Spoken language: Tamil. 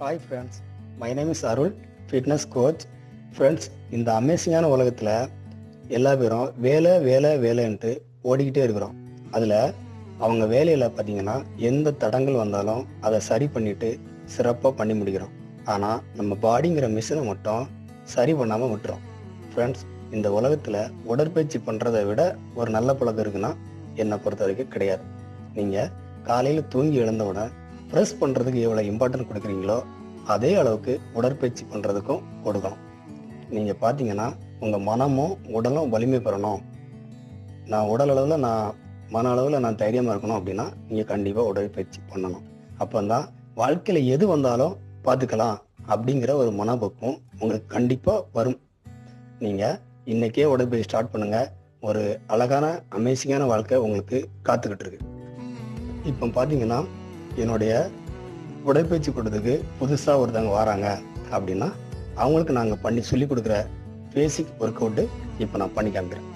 hi friends my name is Arul fitness coach friends இந்த அமேசிங்கான உலகத்தில் எல்லா பேரும் வேலை வேலை வேலைன்ட்டு ஓடிக்கிட்டே இருக்கிறோம் அதில் அவங்க வேலையில் பார்த்தீங்கன்னா எந்த தடங்கள் வந்தாலும் அதை சரி பண்ணிட்டு சிறப்பாக பண்ணி முடிக்கிறோம் ஆனால் நம்ம பாடிங்கிற மிஷினை மட்டும் சரி பண்ணாமல் விட்டுறோம் ஃப்ரெண்ட்ஸ் இந்த உலகத்தில் உடற்பயிற்சி பண்ணுறதை விட ஒரு நல்ல பழக்கம் இருக்குன்னா என்னை பொறுத்த வரைக்கும் கிடையாது நீங்கள் காலையில் தூங்கி எழுந்தவுடன் ப்ரெஸ் பண்ணுறதுக்கு எவ்வளோ இம்பார்ட்டன்ட் கொடுக்குறீங்களோ அதே அளவுக்கு உடற்பயிற்சி பண்ணுறதுக்கும் கொடுக்கணும் நீங்கள் பார்த்தீங்கன்னா உங்கள் மனமும் உடலும் வலிமை பெறணும் நான் உடல் அளவில் நான் மன அளவில் நான் தைரியமாக இருக்கணும் அப்படின்னா நீங்கள் கண்டிப்பாக உடற்பயிற்சி பண்ணணும் அப்போ தான் வாழ்க்கையில் எது வந்தாலும் பார்த்துக்கலாம் அப்படிங்கிற ஒரு மனப்பக்குவம் உங்களுக்கு கண்டிப்பாக வரும் நீங்கள் இன்னைக்கே உடற்பயிற்சி ஸ்டார்ட் பண்ணுங்கள் ஒரு அழகான அமேசிங்கான வாழ்க்கை உங்களுக்கு காத்துக்கிட்டு இருக்கு இப்போ பார்த்தீங்கன்னா என்னுடைய உடற்பயிற்சி கொடுறதுக்கு புதுசாக ஒருத்தவங்க வராங்க அப்படின்னா அவங்களுக்கு நாங்கள் பண்ணி சொல்லி கொடுக்குற பேசிக் ஒர்க் அவுட்டு இப்போ நான் பண்ணி காமிக்கிறேன்